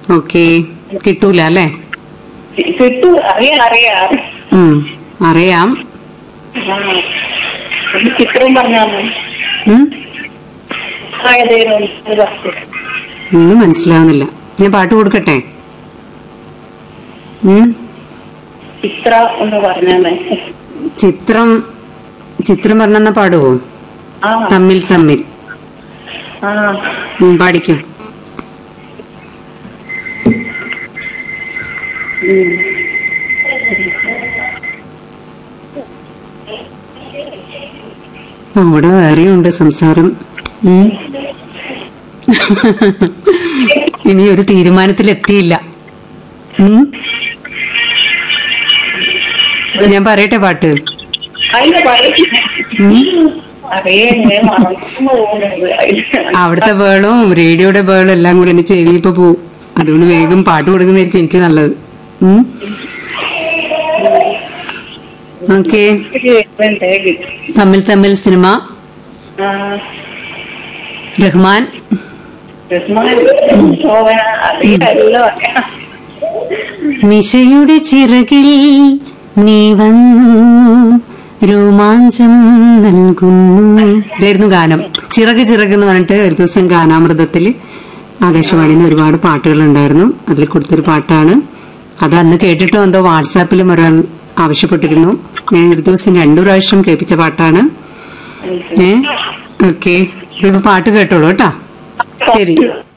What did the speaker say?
Okay കിട്ടൂല അല്ലേ കി- കിട്ടൂ അറിയാം അറിയാം ഉം, അറിയാം ആ. ഒരു ചിത്രം പറഞ്ഞാൽ ഉം, ഏതേലും ഒരു വസ്തു ഒന്നും മനസ്സിലാവുന്നില്ല ഞാൻ പാട്ട് കൊടുക്കട്ടെ ഉം, ചിത്ര എന്ന് പറഞ്ഞാൽ ചിത്രം ചിത്രം പറഞ്ഞെന്നാ പാടുവോ ആ തമ്മിൽ തമ്മിൽ ആ ഉം, പാടിക്കും ഉം. അവിടെ വേറെയുണ്ട് സംസാരം ഉം. ഇനി ഒരു തീരുമാനത്തിൽ എത്തിയില്ല ഉം. ഞാൻ പറയട്ടെ പാട്ട് അതിന്റെ പറയും ഉം. അറിയേ മറന്നു പോകുന്നത് അതില് അവിടുത്തെ ബേളും റേഡിയോയുടെ ബേളും എല്ലാം കൂടെ എന്റെ ചെവി ഇപ്പൊ പോവും അതുകൊണ്ട് വേഗം പാട്ട് കൊടുക്കുന്നതായിരിക്കും എനിക്ക് നല്ലത് ഓക്കെ ഒരു ഇതുണ്ട്, ഗി- തമ്മിൽ തമ്മിൽ സിനിമ ആ, റഹ്മാൻ രസ്മാൻ, ശോഭന അറിയാം എല്ലാം അറിയാം നിശയുടെ ചിറകിൽ നീ വന്നു രോമാഞ്ചം നൽകുന്നു ഇതായിരുന്നു ഗാനം ചിറക് ചിറക് എന്ന് പറഞ്ഞിട്ട് ഒരു ദിവസം ഗാനാമൃതത്തില് ആകാശവാണിയിൽ നിന്ന് ഒരുപാട് പാട്ടുകൾ ഉണ്ടായിരുന്നു അതിൽ കൊടുത്തൊരു പാട്ടാണ് അത് അന്ന് കേട്ടിട്ടോ എന്തോ വാട്സാപ്പിലും ഒരാൾ ആവശ്യപ്പെട്ടിരുന്നു ഞാൻ ഒരു ദിവസം രണ്ടു പ്രാവശ്യം കേൾപ്പിച്ച പാട്ടാണ് ഏ ഓക്കെ ഇപ്പൊ പാട്ട് കേട്ടോളൂ കേട്ടോ ശരി